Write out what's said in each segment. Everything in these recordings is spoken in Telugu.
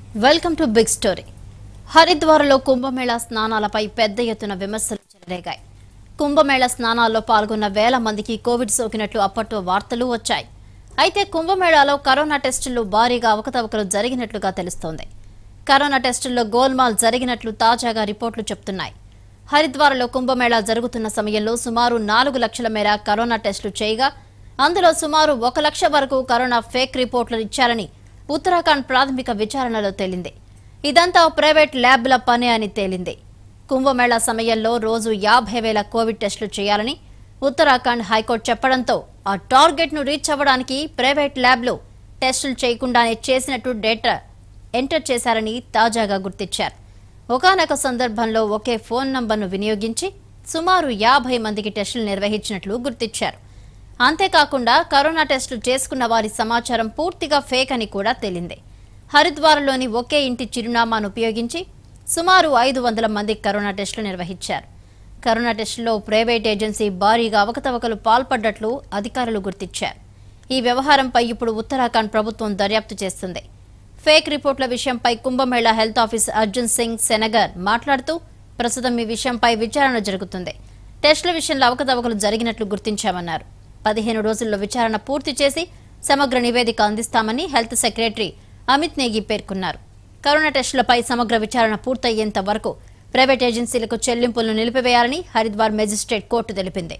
వెల్కమ్ టు బిగ్ స్టోరీ హరిద్వార్లో కుంభమేళా స్నానాలపై పెద్ద ఎత్తున విమర్శలు చెలరేగాయి కుంభమేళా స్నానాల్లో పాల్గొన్న వేల మందికి కోవిడ్ సోకినట్లు అప్పట్లో వార్తలు వచ్చాయి అయితే కుంభమేళాలో కరోనా టెస్టుల్లో భారీగా అవకతవకలు జరిగినట్లుగా తెలుస్తోంది కరోనా టెస్టుల్లో గోల్మాల్ జరిగినట్లు తాజాగా రిపోర్టులు చెప్తున్నాయి హరిద్వార్లో కుంభమేళా జరుగుతున్న సమయంలో సుమారు నాలుగు లక్షల మేర కరోనా టెస్టులు చేయగా అందులో సుమారు ఒక లక్ష వరకు కరోనా ఫేక్ రిపోర్టులు ఇచ్చారని ఉత్తరాఖండ్ ప్రాథమిక విచారణలో తేలింది ఇదంతా ప్రైవేట్ ల్యాబ్ల పని అని తేలింది కుంభమేళా సమయంలో రోజు యాభై వేల కోవిడ్ టెస్టులు చేయాలని ఉత్తరాఖండ్ హైకోర్టు చెప్పడంతో ఆ టార్గెట్ ను రీచ్ అవ్వడానికి ప్రైవేట్ ల్యాబ్లు టెస్టులు చేయకుండానే చేసినట్టు డేటా ఎంటర్ చేశారని తాజాగా గుర్తించారు ఒకానొక సందర్భంలో ఒకే ఫోన్ నంబర్ను వినియోగించి సుమారు యాభై మందికి టెస్టులు నిర్వహించినట్లు గుర్తించారు అంతేకాకుండా కరోనా టెస్టులు చేసుకున్న వారి సమాచారం పూర్తిగా ఫేక్ అని కూడా తేలింది హరిద్వార్లోని ఒకే ఇంటి చిరునామాను ఉపయోగించి సుమారు ఐదు వందల మంది కరోనా టెస్టులు నిర్వహించారు కరోనా టెస్టుల్లో ప్రైవేట్ ఏజెన్సీ భారీగా అవకతవకలు పాల్పడ్డట్లు అధికారులు గుర్తించారు ఈ వ్యవహారంపై ఇప్పుడు ఉత్తరాఖండ్ ప్రభుత్వం దర్యాప్తు చేస్తుంది ఫేక్ రిపోర్టుల విషయంపై కుంభమేళా హెల్త్ ఆఫీసర్ అర్జున్ సింగ్ సెనగర్ మాట్లాడుతూ ప్రస్తుతం ఈ విషయంపై విచారణ జరుగుతుంది టెస్టుల విషయంలో అవకతవకలు జరిగినట్లు గుర్తించామన్నారు పదిహేను రోజుల్లో విచారణ పూర్తి చేసి సమగ్ర నివేదిక అందిస్తామని హెల్త్ సెక్రటరీ అమిత్ నేగి పేర్కొన్నారు కరోనా టెస్టులపై సమగ్ర విచారణ పూర్తయ్యేంత వరకు ప్రైవేట్ ఏజెన్సీలకు చెల్లింపులను నిలిపివేయాలని హరిద్వార్ మెజిస్ట్రేట్ కోర్టు తెలిపింది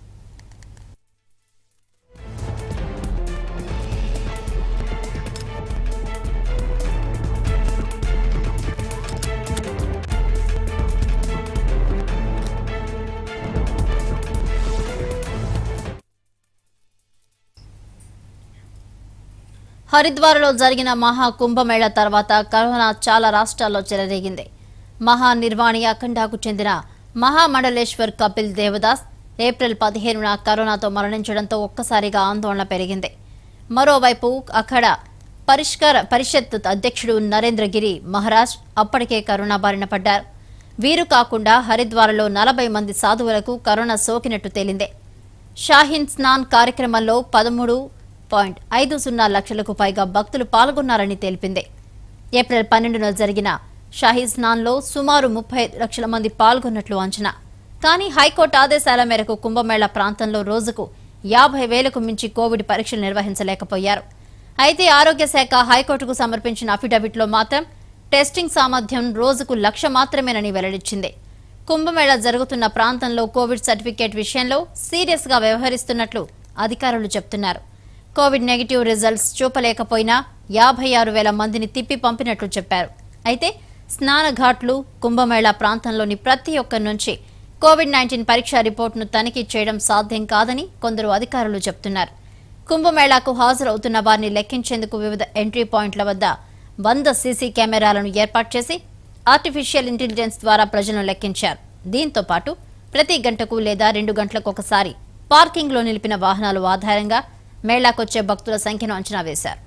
హరిద్వార్లో జరిగిన మహా కుంభమేళ తర్వాత కరోనా చాలా రాష్ట్రాల్లో చెలరేగింది మహా నిర్వాణి అఖండాకు చెందిన మహామండలేశ్వర్ కపిల్ దేవదాస్ ఏప్రిల్ పదిహేనున కరోనాతో మరణించడంతో ఒక్కసారిగా ఆందోళన పెరిగింది మరోవైపు అక్కడ పరిష్కార పరిషత్ అధ్యక్షుడు నరేంద్రగిరి మహారాజ్ అప్పటికే కరోనా బారిన పడ్డారు వీరు కాకుండా హరిద్వార్లో నలభై మంది సాధువులకు కరోనా సోకినట్టు తేలింది షాహీన్ స్నాన్ కార్యక్రమంలో పదమూడు పాయింట్ ఐదు సున్నా లక్షలకు పైగా భక్తులు పాల్గొన్నారని తెలిపింది ఏప్రిల్ పన్నెండున జరిగిన షాహీ స్నాన్లో సుమారు ముప్పై లక్షల మంది పాల్గొన్నట్లు అంచనా కానీ హైకోర్టు ఆదేశాల మేరకు కుంభమేళా ప్రాంతంలో రోజుకు యాభై వేలకు మించి కోవిడ్ పరీక్షలు నిర్వహించలేకపోయారు అయితే ఆరోగ్య శాఖ హైకోర్టుకు సమర్పించిన అఫిడవిట్లో మాత్రం టెస్టింగ్ సామర్థ్యం రోజుకు లక్ష మాత్రమేనని వెల్లడించింది కుంభమేళా జరుగుతున్న ప్రాంతంలో కోవిడ్ సర్టిఫికేట్ విషయంలో సీరియస్ గా వ్యవహరిస్తున్నట్లు అధికారులు చెప్తున్నారు కోవిడ్ నెగిటివ్ రిజల్ట్స్ చూపలేకపోయినా యాభై ఆరు వేల మందిని తిప్పి పంపినట్లు చెప్పారు అయితే స్నాన ఘాట్లు కుంభమేళా ప్రాంతంలోని ప్రతి ఒక్కరి నుంచి కోవిడ్ నైన్టీన్ పరీక్షా రిపోర్టును తనిఖీ చేయడం సాధ్యం కాదని కొందరు అధికారులు చెప్తున్నారు కుంభమేళాకు హాజరవుతున్న వారిని లెక్కించేందుకు వివిధ ఎంట్రీ పాయింట్ల వద్ద వంద సీసీ కెమెరాలను ఏర్పాటు చేసి ఆర్టిఫిషియల్ ఇంటెలిజెన్స్ ద్వారా ప్రజలను లెక్కించారు దీంతో పాటు ప్రతి గంటకు లేదా రెండు గంటలకు ఒకసారి పార్కింగ్లో నిలిపిన వాహనాలు ఆధారంగా మేళాకొచ్చే భక్తుల సంఖ్యను అంచనా వేశారు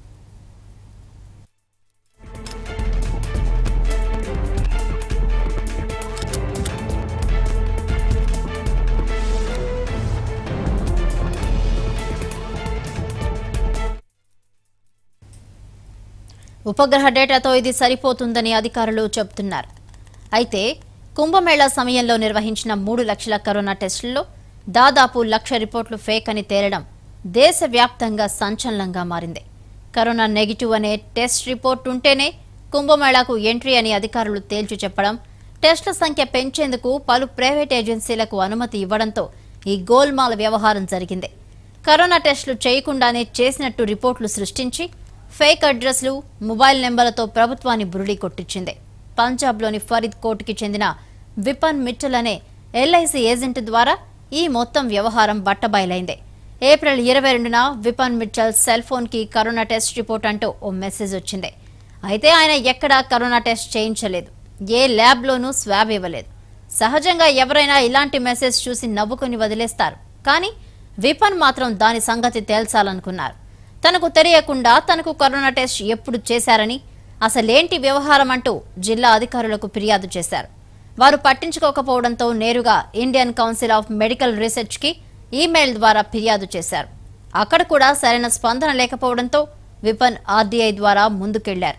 ఉపగ్రహ డేటాతో ఇది సరిపోతుందని అధికారులు చెబుతున్నారు అయితే కుంభమేళా సమయంలో నిర్వహించిన మూడు లక్షల కరోనా టెస్టుల్లో దాదాపు లక్ష రిపోర్టులు ఫేక్ అని తేలడం దేశవ్యాప్తంగా సంచలనంగా మారింది కరోనా నెగిటివ్ అనే టెస్ట్ రిపోర్ట్ ఉంటేనే కుంభమేళాకు ఎంట్రీ అని అధికారులు తేల్చి చెప్పడం టెస్టుల సంఖ్య పెంచేందుకు పలు ప్రైవేట్ ఏజెన్సీలకు అనుమతి ఇవ్వడంతో ఈ గోల్మాల్ వ్యవహారం జరిగింది కరోనా టెస్టులు చేయకుండానే చేసినట్టు రిపోర్టులు సృష్టించి ఫేక్ అడ్రస్లు మొబైల్ నెంబర్లతో ప్రభుత్వాన్ని బురుడి కొట్టించింది పంజాబ్లోని ఫరీద్ కోట్కి చెందిన విపన్ మిట్టల్ అనే ఎల్ఐసి ఏజెంట్ ద్వారా ఈ మొత్తం వ్యవహారం బట్టబయలైంది ఏప్రిల్ ఇరవై రెండున విపన్ మిట్టల్ సెల్ ఫోన్కి కరోనా టెస్ట్ రిపోర్ట్ అంటూ ఓ మెసేజ్ వచ్చింది అయితే ఆయన ఎక్కడా కరోనా టెస్ట్ చేయించలేదు ఏ ల్యాబ్లోనూ స్వాబ్ ఇవ్వలేదు సహజంగా ఎవరైనా ఇలాంటి మెసేజ్ చూసి నవ్వుకొని వదిలేస్తారు కానీ విపన్ మాత్రం దాని సంగతి తేల్చాలనుకున్నారు తనకు తెలియకుండా తనకు కరోనా టెస్ట్ ఎప్పుడు చేశారని అసలేంటి వ్యవహారం అంటూ జిల్లా అధికారులకు ఫిర్యాదు చేశారు వారు పట్టించుకోకపోవడంతో నేరుగా ఇండియన్ కౌన్సిల్ ఆఫ్ మెడికల్ రీసెర్చ్కి ఈమెయిల్ ద్వారా ఫిర్యాదు చేశారు అక్కడ కూడా సరైన స్పందన లేకపోవడంతో విపన్ ఆర్డీఐ ద్వారా ముందుకెళ్లారు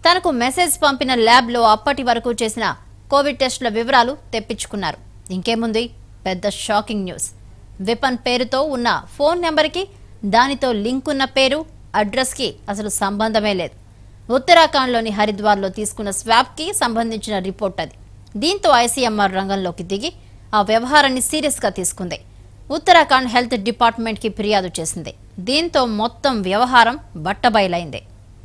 తనకు మెసేజ్ పంపిన ల్యాబ్లో అప్పటి వరకు చేసిన కోవిడ్ టెస్టుల వివరాలు తెప్పించుకున్నారు ఇంకేముంది పెద్ద షాకింగ్ న్యూస్ విపన్ పేరుతో ఉన్న ఫోన్ నెంబర్కి దానితో లింక్ ఉన్న పేరు అడ్రస్కి అసలు సంబంధమే లేదు ఉత్తరాఖండ్లోని హరిద్వార్లో తీసుకున్న స్వాబ్కి సంబంధించిన రిపోర్ట్ అది దీంతో ఐసీఎంఆర్ రంగంలోకి దిగి ఆ వ్యవహారాన్ని సీరియస్గా తీసుకుంది ఉత్తరాఖండ్ హెల్త్ డిపార్ట్మెంట్కి ఫిర్యాదు చేసింది దీంతో మొత్తం వ్యవహారం బట్టబయలైంది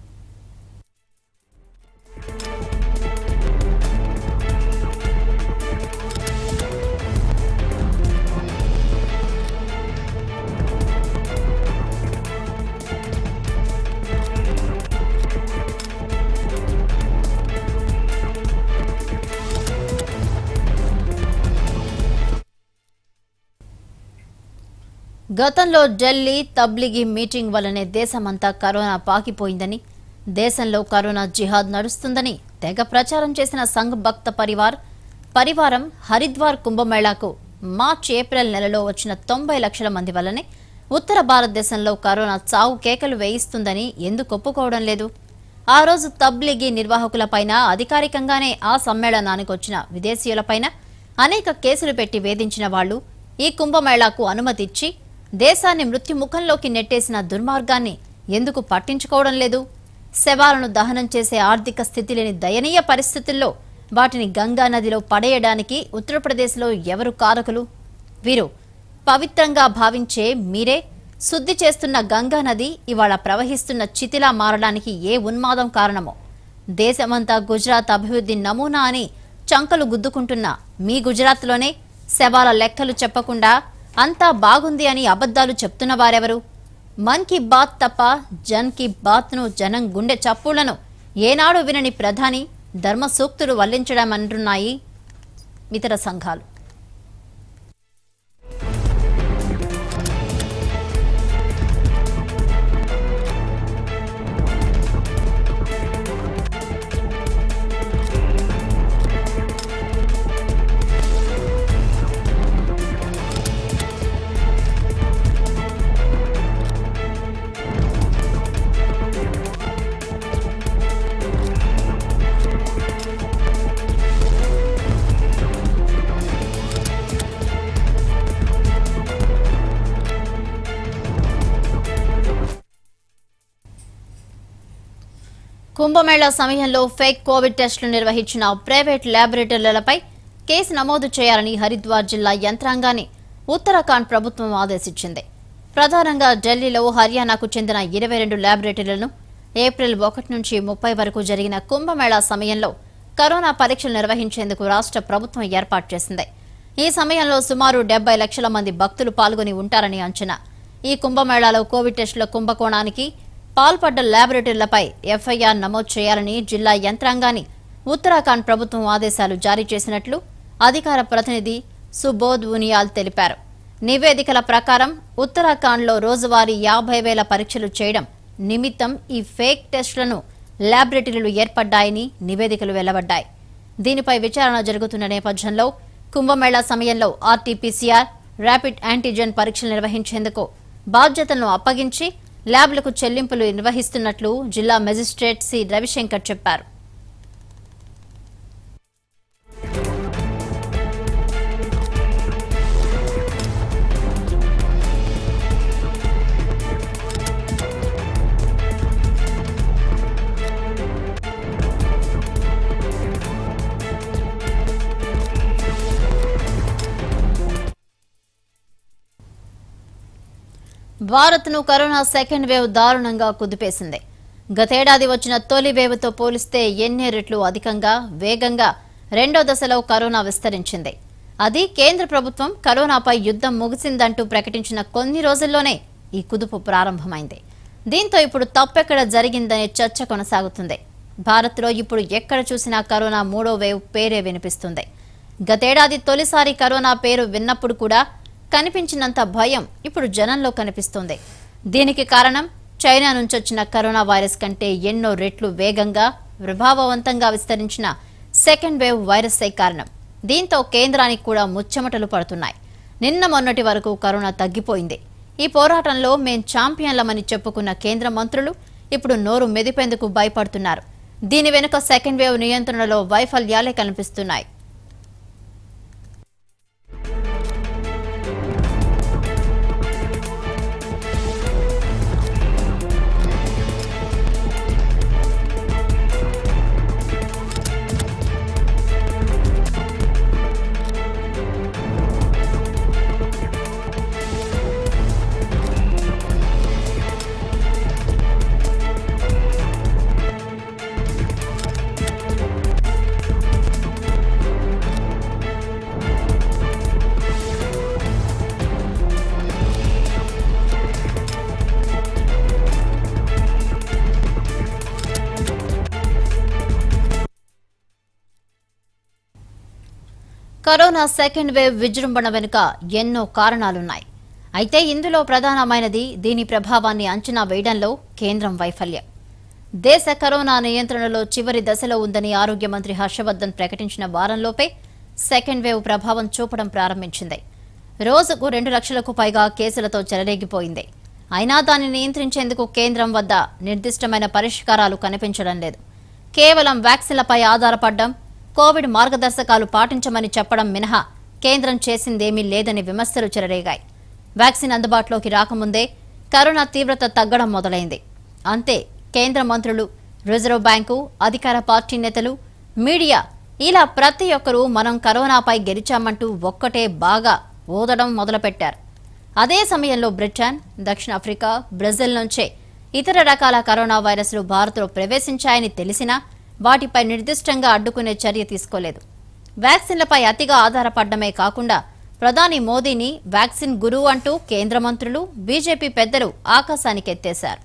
గతంలో ఢిల్లీ తబ్లిగీ మీటింగ్ వల్లనే దేశమంతా కరోనా పాకిపోయిందని దేశంలో కరోనా జిహాద్ నడుస్తుందని తెగ ప్రచారం చేసిన సంఘ్ భక్త పరివార్ పరివారం హరిద్వార్ కుంభమేళాకు మార్చ్ ఏప్రిల్ నెలలో వచ్చిన తొంభై లక్షల మంది వల్లనే ఉత్తర భారతదేశంలో కరోనా చావు కేకలు వేయిస్తుందని ఎందుకు ఒప్పుకోవడం లేదు ఆ రోజు తబ్లిగీ నిర్వాహకులపైన అధికారికంగానే ఆ సమ్మేళనానికి వచ్చిన విదేశీయులపైన అనేక కేసులు పెట్టి వేధించిన వాళ్ళు ఈ కుంభమేళాకు అనుమతి ఇచ్చి దేశాన్ని మృత్యుముఖంలోకి నెట్టేసిన దుర్మార్గాన్ని ఎందుకు పట్టించుకోవడం లేదు శవాలను దహనం చేసే ఆర్థిక స్థితి లేని దయనీయ పరిస్థితుల్లో వాటిని గంగా నదిలో పడేయడానికి ఉత్తరప్రదేశ్లో ఎవరు కారకులు వీరు పవిత్రంగా భావించే మీరే శుద్ధి చేస్తున్న గంగా నది ఇవాళ ప్రవహిస్తున్న చితిలా మారడానికి ఏ ఉన్మాదం కారణమో దేశమంతా గుజరాత్ అభివృద్ధి నమూనా అని చంకలు గుద్దుకుంటున్న మీ గుజరాత్లోనే శవాల లెక్కలు చెప్పకుండా అంతా బాగుంది అని అబద్ధాలు చెప్తున్న వారెవరు మన్ కీ బాత్ తప్ప జన్ కీ బాత్ను జనం గుండె చప్పుళ్లను ఏనాడు వినని ప్రధాని ధర్మ సూక్తులు వల్లించడం అంటున్నాయి ఇతర సంఘాలు కుంభమేళా సమయంలో ఫేక్ కోవిడ్ టెస్టులు నిర్వహించిన ప్రైవేట్ ల్యాబొరేటరీలపై కేసు నమోదు చేయాలని హరిద్వార్ జిల్లా యంత్రాంగాన్ని ఉత్తరాఖండ్ ప్రభుత్వం ఆదేశించింది ప్రధానంగా ఢిల్లీలో హర్యానాకు చెందిన ఇరవై రెండు ల్యాబొరేటరీలను ఏప్రిల్ ఒకటి నుంచి ముప్పై వరకు జరిగిన కుంభమేళా సమయంలో కరోనా పరీక్షలు నిర్వహించేందుకు రాష్ట్ర ప్రభుత్వం ఏర్పాటు చేసింది ఈ సమయంలో సుమారు డెబ్బై లక్షల మంది భక్తులు పాల్గొని ఉంటారని అంచనా ఈ కుంభమేళాలో కోవిడ్ టెస్టుల కుంభకోణానికి పాల్పడ్డ ల్యాబొరేటరీలపై ఎఫ్ఐఆర్ నమోదు చేయాలని జిల్లా యంత్రాంగాన్ని ఉత్తరాఖండ్ ప్రభుత్వం ఆదేశాలు జారీ చేసినట్లు అధికార ప్రతినిధి సుబోధ్ ఉనియాల్ తెలిపారు నివేదికల ప్రకారం ఉత్తరాఖండ్లో రోజువారీ యాభై వేల పరీక్షలు చేయడం నిమిత్తం ఈ ఫేక్ టెస్టులను ల్యాబొరేటరీలు ఏర్పడ్డాయని నివేదికలు వెల్లబడ్డాయి దీనిపై విచారణ జరుగుతున్న నేపథ్యంలో కుంభమేళా సమయంలో ఆర్టీపీసీఆర్ ర్యాపిడ్ యాంటీజెన్ పరీక్షలు నిర్వహించేందుకు బాధ్యతలను అప్పగించి ల్యాబ్లకు చెల్లింపులు నిర్వహిస్తున్నట్లు జిల్లా మెజిస్ట్రేట్ సి రవిశంకర్ చెప్పారు భారత్ను కరోనా సెకండ్ వేవ్ దారుణంగా కుదిపేసింది గతేడాది వచ్చిన తొలి వేవ్తో పోలిస్తే ఎన్ని రెట్లు అధికంగా వేగంగా రెండో దశలో కరోనా విస్తరించింది అది కేంద్ర ప్రభుత్వం కరోనాపై యుద్ధం ముగిసిందంటూ ప్రకటించిన కొన్ని రోజుల్లోనే ఈ కుదుపు ప్రారంభమైంది దీంతో ఇప్పుడు తప్పెక్కడ జరిగిందనే చర్చ కొనసాగుతుంది భారత్లో ఇప్పుడు ఎక్కడ చూసినా కరోనా మూడో వేవ్ పేరే వినిపిస్తుంది గతేడాది తొలిసారి కరోనా పేరు విన్నప్పుడు కూడా కనిపించినంత భయం ఇప్పుడు జనంలో కనిపిస్తోంది దీనికి కారణం చైనా నుంచి వచ్చిన కరోనా వైరస్ కంటే ఎన్నో రెట్లు వేగంగా ప్రభావవంతంగా విస్తరించిన సెకండ్ వేవ్ వైరస్సే కారణం దీంతో కేంద్రానికి కూడా ముచ్చెమటలు పడుతున్నాయి నిన్న మొన్నటి వరకు కరోనా తగ్గిపోయింది ఈ పోరాటంలో మేం ఛాంపియన్లమని చెప్పుకున్న కేంద్ర మంత్రులు ఇప్పుడు నోరు మెదిపేందుకు భయపడుతున్నారు దీని వెనుక సెకండ్ వేవ్ నియంత్రణలో వైఫల్యాలే కనిపిస్తున్నాయి కరోనా సెకండ్ వేవ్ విజృంభణ వెనుక ఎన్నో కారణాలున్నాయి అయితే ఇందులో ప్రధానమైనది దీని ప్రభావాన్ని అంచనా వేయడంలో కేంద్రం వైఫల్యం దేశ కరోనా నియంత్రణలో చివరి దశలో ఉందని ఆరోగ్య మంత్రి హర్షవర్ధన్ ప్రకటించిన వారంలోపే సెకండ్ వేవ్ ప్రభావం చూపడం ప్రారంభించింది రోజుకు రెండు లక్షలకు పైగా కేసులతో చెలరేగిపోయింది అయినా దాన్ని నియంత్రించేందుకు కేంద్రం వద్ద నిర్దిష్టమైన పరిష్కారాలు కనిపించడం లేదు కేవలం వ్యాక్సిన్లపై ఆధారపడడం కోవిడ్ మార్గదర్శకాలు పాటించమని చెప్పడం మినహా కేంద్రం చేసిందేమీ లేదని విమర్శలు చెలరేగాయి వ్యాక్సిన్ అందుబాటులోకి రాకముందే కరోనా తీవ్రత తగ్గడం మొదలైంది అంతే కేంద్ర మంత్రులు రిజర్వ్ బ్యాంకు అధికార పార్టీ నేతలు మీడియా ఇలా ప్రతి ఒక్కరూ మనం కరోనాపై గెలిచామంటూ ఒక్కటే బాగా ఊదడం మొదలుపెట్టారు అదే సమయంలో బ్రిటన్ దక్షిణాఫ్రికా బ్రెజిల్ నుంచే ఇతర రకాల కరోనా వైరస్లు భారత్లో ప్రవేశించాయని తెలిసినా వాటిపై నిర్దిష్టంగా అడ్డుకునే చర్య తీసుకోలేదు వ్యాక్సిన్లపై అతిగా ఆధారపడమే కాకుండా ప్రధాని మోదీని వ్యాక్సిన్ గురువు అంటూ కేంద్ర మంత్రులు బీజేపీ పెద్దలు ఆకాశానికెత్తేశారు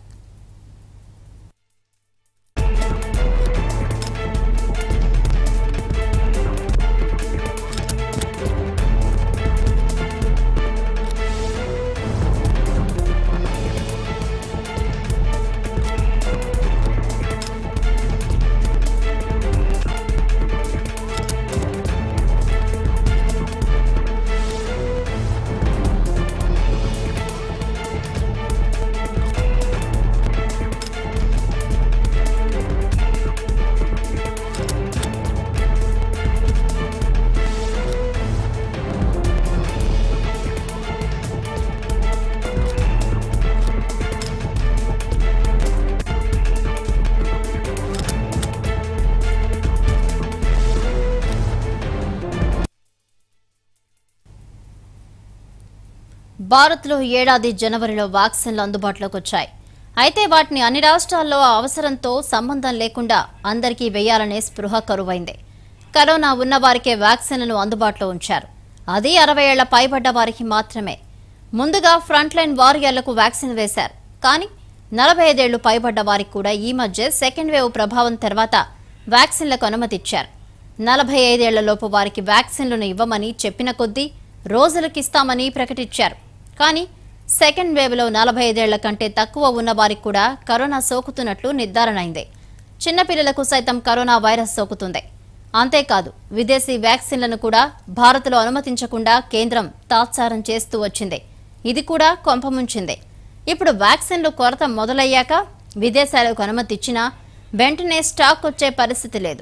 భారత్లో ఏడాది జనవరిలో వ్యాక్సిన్లు అందుబాటులోకి వచ్చాయి అయితే వాటిని అన్ని రాష్ట్రాల్లో ఆ అవసరంతో సంబంధం లేకుండా అందరికీ వేయాలనే స్పృహ కరువైంది కరోనా ఉన్న వారికే వ్యాక్సిన్లను అందుబాటులో ఉంచారు అది అరవై ఏళ్ల పైబడ్డ వారికి మాత్రమే ముందుగా ఫ్రంట్ లైన్ వారియర్లకు వ్యాక్సిన్ వేశారు కానీ నలభై ఐదేళ్లు పైబడ్డ వారికి కూడా ఈ మధ్య సెకండ్ వేవ్ ప్రభావం తర్వాత వ్యాక్సిన్లకు అనుమతి ఇచ్చారు నలభై ఐదేళ్లలోపు వారికి వ్యాక్సిన్లను ఇవ్వమని చెప్పిన కొద్దీ రోజులకిస్తామని ప్రకటించారు కానీ సెకండ్ వేవ్లో నలభై ఐదేళ్ల కంటే తక్కువ ఉన్న వారికి కూడా కరోనా సోకుతున్నట్లు నిర్ధారణ అయింది చిన్నపిల్లలకు సైతం కరోనా వైరస్ సోకుతుంది అంతేకాదు విదేశీ వ్యాక్సిన్లను కూడా భారత్లో అనుమతించకుండా కేంద్రం తాత్సారం చేస్తూ వచ్చింది ఇది కూడా కొంపముంచింది ఇప్పుడు వ్యాక్సిన్లు కొరత మొదలయ్యాక విదేశాలకు అనుమతి ఇచ్చినా వెంటనే స్టాక్ వచ్చే పరిస్థితి లేదు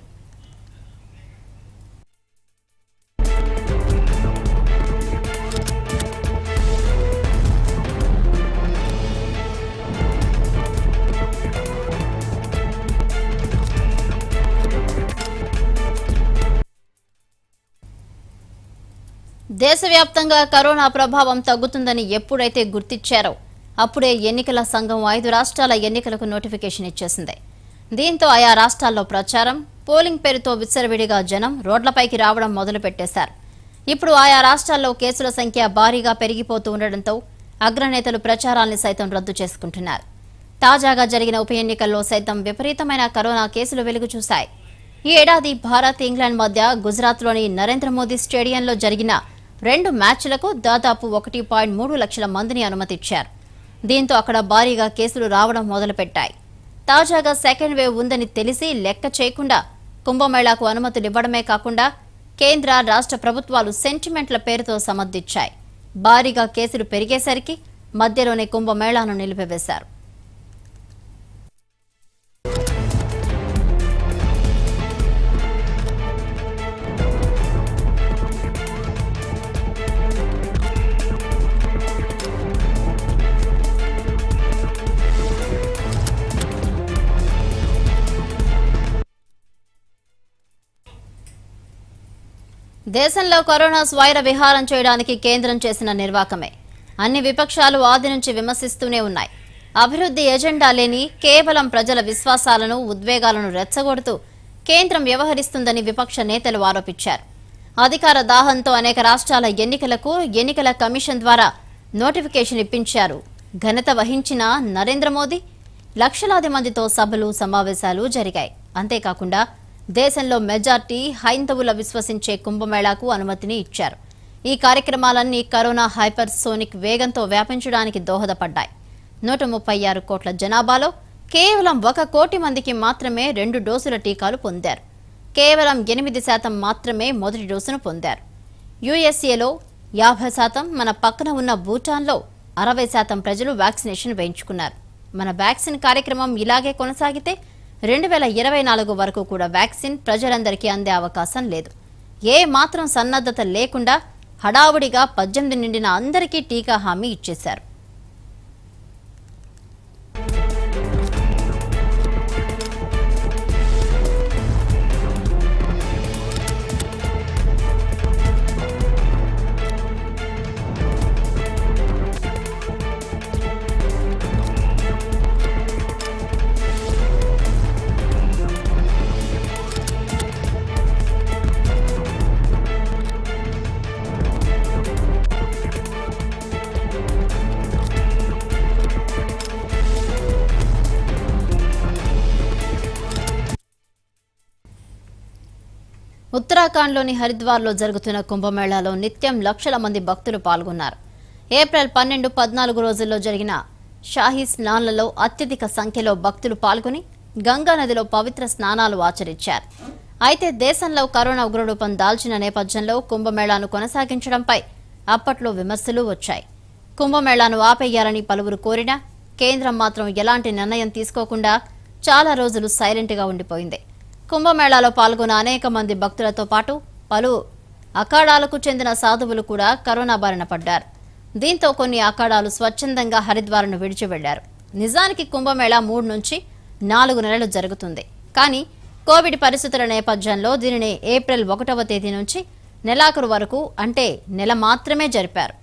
దేశవ్యాప్తంగా కరోనా ప్రభావం తగ్గుతుందని ఎప్పుడైతే గుర్తించారో అప్పుడే ఎన్నికల సంఘం ఐదు రాష్ట్రాల ఎన్నికలకు నోటిఫికేషన్ ఇచ్చేసింది దీంతో ఆయా రాష్ట్రాల్లో ప్రచారం పోలింగ్ పేరుతో విచ్చలవిడిగా జనం రోడ్లపైకి రావడం మొదలుపెట్టేశారు ఇప్పుడు ఆయా రాష్ట్రాల్లో కేసుల సంఖ్య భారీగా పెరిగిపోతూ ఉండడంతో అగ్రనేతలు ప్రచారాల్ని సైతం రద్దు చేసుకుంటున్నారు తాజాగా జరిగిన ఉప ఎన్నికల్లో సైతం విపరీతమైన కరోనా కేసులు వెలుగు చూశాయి ఈ ఏడాది భారత్ ఇంగ్లాండ్ మధ్య గుజరాత్లోని నరేంద్ర మోదీ స్టేడియంలో జరిగిన రెండు మ్యాచ్లకు దాదాపు ఒకటి పాయింట్ మూడు లక్షల మందిని అనుమతిచ్చారు దీంతో అక్కడ భారీగా కేసులు రావడం మొదలుపెట్టాయి తాజాగా సెకండ్ వేవ్ ఉందని తెలిసి లెక్క చేయకుండా కుంభమేళాకు అనుమతులు ఇవ్వడమే కాకుండా కేంద్ర రాష్ట్ర ప్రభుత్వాలు సెంటిమెంట్ల పేరుతో సమర్థించాయి భారీగా కేసులు పెరిగేసరికి మధ్యలోనే కుంభమేళాను నిలిపివేశారు దేశంలో కరోనా స్వైర విహారం చేయడానికి కేంద్రం చేసిన నిర్వాకమే అన్ని విపక్షాలు ఆది నుంచి విమర్శిస్తూనే ఉన్నాయి అభివృద్ధి ఎజెండా లేని కేవలం ప్రజల విశ్వాసాలను ఉద్వేగాలను రెచ్చగొడుతూ కేంద్రం వ్యవహరిస్తుందని విపక్ష నేతలు ఆరోపించారు అధికార దాహంతో అనేక రాష్ట్రాల ఎన్నికలకు ఎన్నికల కమిషన్ ద్వారా నోటిఫికేషన్ ఇప్పించారు ఘనత వహించిన నరేంద్ర మోదీ లక్షలాది మందితో సభలు సమావేశాలు జరిగాయి అంతేకాకుండా దేశంలో మెజార్టీ హైందవుల విశ్వసించే కుంభమేళాకు అనుమతిని ఇచ్చారు ఈ కార్యక్రమాలన్నీ కరోనా హైపర్ సోనిక్ వేగంతో వ్యాపించడానికి దోహదపడ్డాయి నూట ముప్పై ఆరు కోట్ల జనాభాలో కేవలం ఒక కోటి మందికి మాత్రమే రెండు డోసుల టీకాలు పొందారు కేవలం ఎనిమిది శాతం మాత్రమే మొదటి డోసును పొందారు యుఎస్ఏలో యాభై శాతం మన పక్కన ఉన్న భూటాన్లో అరవై శాతం ప్రజలు వ్యాక్సినేషన్ వేయించుకున్నారు మన వ్యాక్సిన్ కార్యక్రమం ఇలాగే కొనసాగితే రెండు వేల ఇరవై నాలుగు వరకు కూడా వ్యాక్సిన్ ప్రజలందరికీ అందే అవకాశం లేదు ఏ మాత్రం సన్నద్ధత లేకుండా హడావుడిగా పద్దెనిమిది నిండిన అందరికీ టీకా హామీ ఇచ్చేశారు ఉత్తరాఖండ్లోని హరిద్వార్లో జరుగుతున్న కుంభమేళాలో నిత్యం లక్షల మంది భక్తులు పాల్గొన్నారు ఏప్రిల్ పన్నెండు పద్నాలుగు రోజుల్లో జరిగిన షాహీ స్నాన్లలో అత్యధిక సంఖ్యలో భక్తులు పాల్గొని గంగా నదిలో పవిత్ర స్నానాలు ఆచరించారు అయితే దేశంలో కరోనా ఉగ్రరూపం దాల్చిన నేపథ్యంలో కుంభమేళాను కొనసాగించడంపై అప్పట్లో విమర్శలు వచ్చాయి కుంభమేళాను ఆపేయాలని పలువురు కోరినా కేంద్రం మాత్రం ఎలాంటి నిర్ణయం తీసుకోకుండా చాలా రోజులు సైలెంట్గా ఉండిపోయింది కుంభమేళాలో పాల్గొన్న అనేక మంది భక్తులతో పాటు పలు అఖాడాలకు చెందిన సాధువులు కూడా కరోనా బారిన పడ్డారు దీంతో కొన్ని అఖాడాలు స్వచ్ఛందంగా హరిద్వార్ను విడిచి వెళ్లారు నిజానికి కుంభమేళా మూడు నుంచి నాలుగు నెలలు జరుగుతుంది కానీ కోవిడ్ పరిస్థితుల నేపథ్యంలో దీనిని ఏప్రిల్ ఒకటవ తేదీ నుంచి నెలాఖరు వరకు అంటే నెల మాత్రమే జరిపారు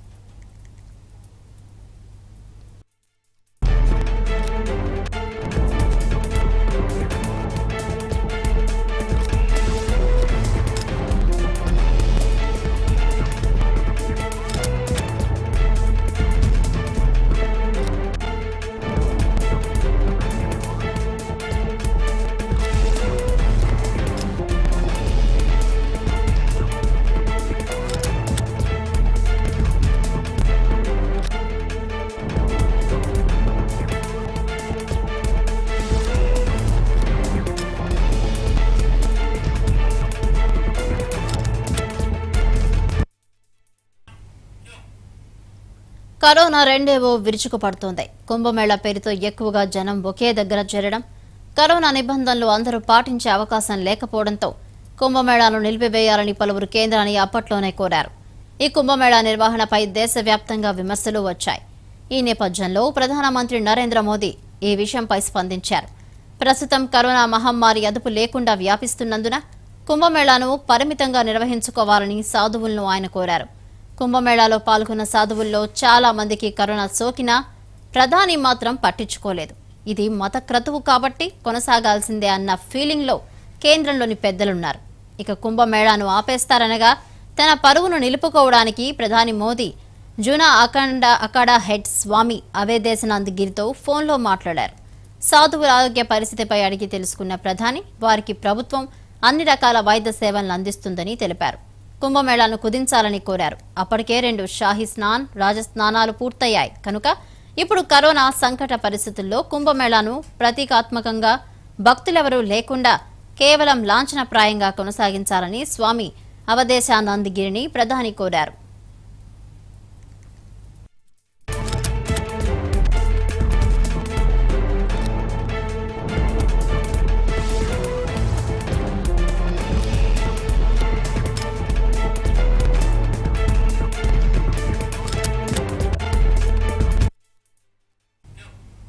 కరోనా రెండేవో విరుచుకుపడుతోంది కుంభమేళా పేరుతో ఎక్కువగా జనం ఒకే దగ్గర చేరడం కరోనా నిబంధనలు అందరూ పాటించే అవకాశం లేకపోవడంతో కుంభమేళాను నిలిపివేయాలని పలువురు కేంద్రాన్ని అప్పట్లోనే కోరారు ఈ కుంభమేళా నిర్వహణపై దేశవ్యాప్తంగా విమర్శలు వచ్చాయి ఈ నేపథ్యంలో ప్రధానమంత్రి నరేంద్ర మోదీ ఈ విషయంపై స్పందించారు ప్రస్తుతం కరోనా మహమ్మారి అదుపు లేకుండా వ్యాపిస్తున్నందున కుంభమేళాను పరిమితంగా నిర్వహించుకోవాలని సాధువులను ఆయన కోరారు కుంభమేళాలో పాల్గొన్న సాధువుల్లో చాలా మందికి కరోనా సోకినా ప్రధాని మాత్రం పట్టించుకోలేదు ఇది మత క్రతువు కాబట్టి కొనసాగాల్సిందే అన్న ఫీలింగ్లో కేంద్రంలోని పెద్దలున్నారు ఇక కుంభమేళాను ఆపేస్తారనగా తన పరువును నిలుపుకోవడానికి ప్రధాని మోదీ జూనా అఖండ అఖాడా హెడ్ స్వామి అవేదేశనాథ్ గిరితో ఫోన్లో మాట్లాడారు సాధువుల ఆరోగ్య పరిస్థితిపై అడిగి తెలుసుకున్న ప్రధాని వారికి ప్రభుత్వం అన్ని రకాల వైద్య సేవలను అందిస్తుందని తెలిపారు కుంభమేళాను కుదించాలని కోరారు అప్పటికే రెండు షాహీ స్నాన్ రాజస్నానాలు పూర్తయ్యాయి కనుక ఇప్పుడు కరోనా సంకట పరిస్థితుల్లో కుంభమేళాను ప్రతీకాత్మకంగా భక్తులెవరూ లేకుండా కేవలం లాంఛనప్రాయంగా కొనసాగించాలని స్వామి అవదేశానంద్ గిరిని ప్రధాని కోరారు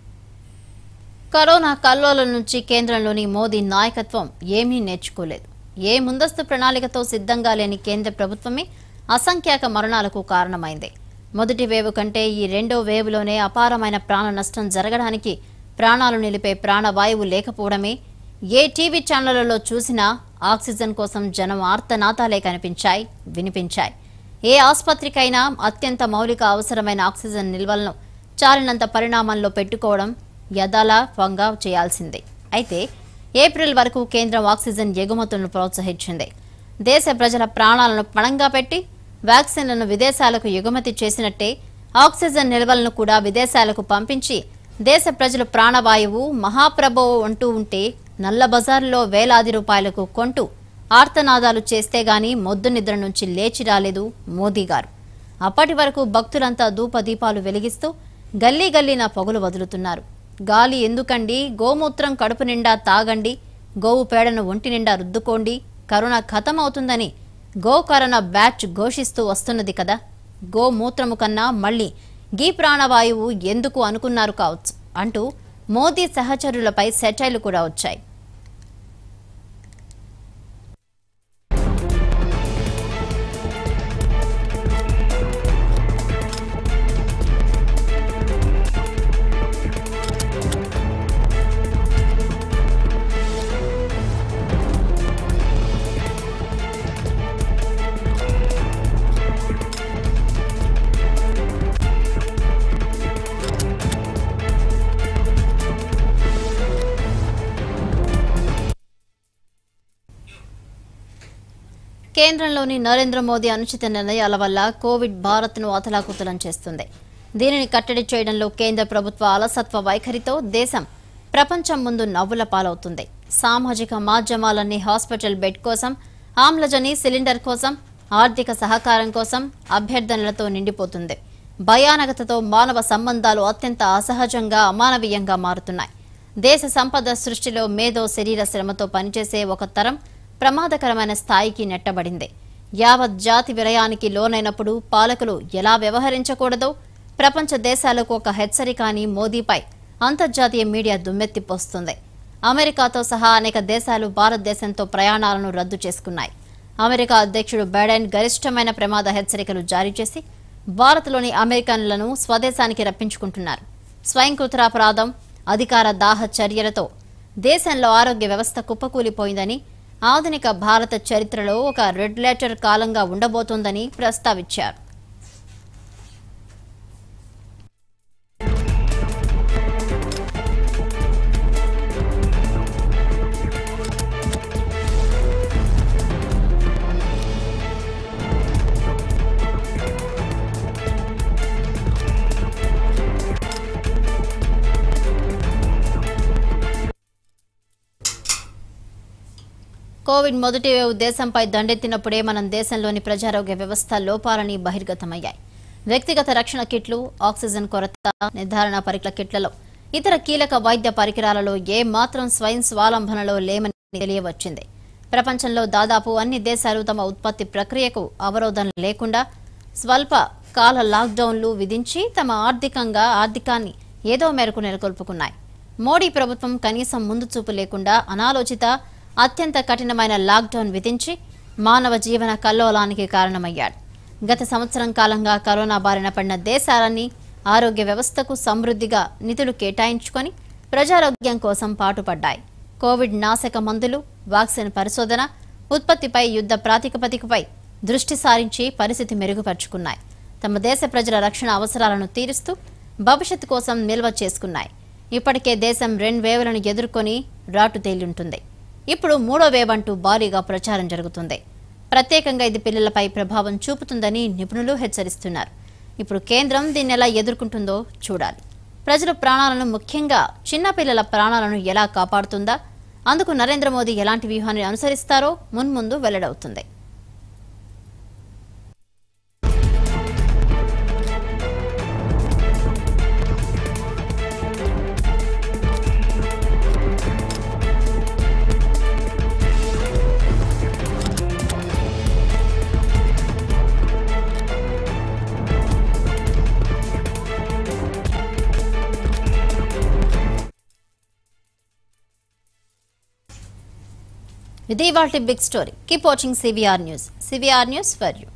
కరోనా కల్లోల నుంచి కేంద్రంలోని మోదీ నాయకత్వం ఏమీ నేర్చుకోలేదు ఏ ముందస్తు ప్రణాళికతో సిద్ధంగా లేని కేంద్ర ప్రభుత్వమే అసంఖ్యాక మరణాలకు కారణమైంది మొదటి వేవ్ కంటే ఈ రెండో వేవ్లోనే అపారమైన ప్రాణ నష్టం జరగడానికి ప్రాణాలు నిలిపే ప్రాణవాయువు లేకపోవడమే ఏ టీవీ ఛానళ్లలో చూసినా ఆక్సిజన్ కోసం జనం ఆర్తనాతాలే కనిపించాయి వినిపించాయి ఏ ఆసుపత్రికైనా అత్యంత మౌలిక అవసరమైన ఆక్సిజన్ నిల్వలను చాలినంత పరిణామంలో పెట్టుకోవడం యథాలా వంగా చేయాల్సిందే అయితే ఏప్రిల్ వరకు కేంద్రం ఆక్సిజన్ ఎగుమతులను ప్రోత్సహించింది దేశ ప్రజల ప్రాణాలను పణంగా పెట్టి వ్యాక్సిన్లను విదేశాలకు ఎగుమతి చేసినట్టే ఆక్సిజన్ నిల్వలను కూడా విదేశాలకు పంపించి దేశ ప్రజలు ప్రాణవాయువు మహాప్రభో అంటూ ఉంటే నల్ల బజారులో వేలాది రూపాయలకు కొంటూ ఆర్తనాదాలు చేస్తే గాని మొద్దు నిద్ర నుంచి లేచి రాలేదు మోదీ గారు అప్పటి వరకు భక్తులంతా ధూపదీపాలు వెలిగిస్తూ గల్లీ గల్లీన పొగలు వదులుతున్నారు గాలి ఎందుకండి గోమూత్రం కడుపు నిండా తాగండి గోవు పేడను ఒంటి నిండా రుద్దుకోండి కరోనా ఖతమవుతుందని గో కరోనా బ్యాచ్ ఘోషిస్తూ వస్తున్నది కదా గోమూత్రము కన్నా మళ్ళీ గీ ప్రాణవాయువు ఎందుకు అనుకున్నారు కావచ్చు అంటూ మోదీ సహచరులపై సెటైలు కూడా వచ్చాయి కేంద్రంలోని నరేంద్ర మోదీ అనుచిత నిర్ణయాల వల్ల కోవిడ్ భారత్ను అతలాకుతలం చేస్తుంది దీనిని కట్టడి చేయడంలో కేంద్ర ప్రభుత్వ అలసత్వ వైఖరితో దేశం ప్రపంచం ముందు నవ్వుల పాలవుతుంది సామాజిక మాధ్యమాలన్నీ హాస్పిటల్ బెడ్ కోసం ఆమ్లజని సిలిండర్ కోసం ఆర్థిక సహకారం కోసం అభ్యర్థనలతో నిండిపోతుంది భయానకతతో మానవ సంబంధాలు అత్యంత అసహజంగా అమానవీయంగా మారుతున్నాయి దేశ సంపద సృష్టిలో మేధో శరీర శ్రమతో పనిచేసే ఒక తరం ప్రమాదకరమైన స్థాయికి నెట్టబడింది యావత్ జాతి విరయానికి లోనైనప్పుడు పాలకులు ఎలా వ్యవహరించకూడదో ప్రపంచ దేశాలకు ఒక హెచ్చరిక అని మోదీపై అంతర్జాతీయ మీడియా దుమ్మెత్తిపోస్తుంది అమెరికాతో సహా అనేక దేశాలు భారతదేశంతో ప్రయాణాలను రద్దు చేసుకున్నాయి అమెరికా అధ్యక్షుడు బైడెన్ గరిష్టమైన ప్రమాద హెచ్చరికలు జారీ చేసి భారత్లోని అమెరికన్లను స్వదేశానికి రప్పించుకుంటున్నారు స్వయంకృతాపరాధం అధికార దాహ చర్యలతో దేశంలో ఆరోగ్య వ్యవస్థ కుప్పకూలిపోయిందని ఆధునిక భారత చరిత్రలో ఒక రెడ్ లెటర్ కాలంగా ఉండబోతోందని ప్రస్తావించారు కోవిడ్ మొదటి వేవ్ దేశంపై దండెత్తినప్పుడే మనం దేశంలోని ప్రజారోగ్య వ్యవస్థ లోపాలని బహిర్గతమయ్యాయి వ్యక్తిగత రక్షణ కిట్లు ఆక్సిజన్ కొరత నిర్ధారణ పరీక్షల కిట్లలో ఇతర కీలక వైద్య పరికరాలలో ఏ మాత్రం స్వయం స్వాలంబనలో లేమని తెలియవచ్చింది ప్రపంచంలో దాదాపు అన్ని దేశాలు తమ ఉత్పత్తి ప్రక్రియకు అవరోధం లేకుండా స్వల్ప కాల లాక్డౌన్లు విధించి తమ ఆర్థికంగా ఆర్థికాన్ని ఏదో మేరకు నెలకొల్పుకున్నాయి మోడీ ప్రభుత్వం కనీసం ముందు చూపు లేకుండా అనాలోచిత అత్యంత కఠినమైన లాక్డౌన్ విధించి మానవ జీవన కల్లోలానికి కారణమయ్యాడు గత సంవత్సరం కాలంగా కరోనా బారిన పడిన దేశాలన్నీ ఆరోగ్య వ్యవస్థకు సమృద్ధిగా నిధులు కేటాయించుకొని ప్రజారోగ్యం కోసం పాటుపడ్డాయి కోవిడ్ నాశక మందులు వాక్సిన్ పరిశోధన ఉత్పత్తిపై యుద్ధ ప్రాతిపదికపై దృష్టి సారించి పరిస్థితి మెరుగుపరుచుకున్నాయి తమ దేశ ప్రజల రక్షణ అవసరాలను తీరుస్తూ భవిష్యత్తు కోసం నిల్వ చేసుకున్నాయి ఇప్పటికే దేశం రెండు వేవులను ఎదుర్కొని రాటు తేలింటుంది ఇప్పుడు మూడో వేవ్ అంటూ భారీగా ప్రచారం జరుగుతుంది ప్రత్యేకంగా ఇది పిల్లలపై ప్రభావం చూపుతుందని నిపుణులు హెచ్చరిస్తున్నారు ఇప్పుడు కేంద్రం దీన్ని ఎలా ఎదుర్కొంటుందో చూడాలి ప్రజల ప్రాణాలను ముఖ్యంగా చిన్నపిల్లల ప్రాణాలను ఎలా కాపాడుతుందా అందుకు నరేంద్ర మోదీ ఎలాంటి వ్యూహాన్ని అనుసరిస్తారో మున్ముందు వెల్లడవుతుంది ఇది వాటి big story keep watching CVR news CVR news for you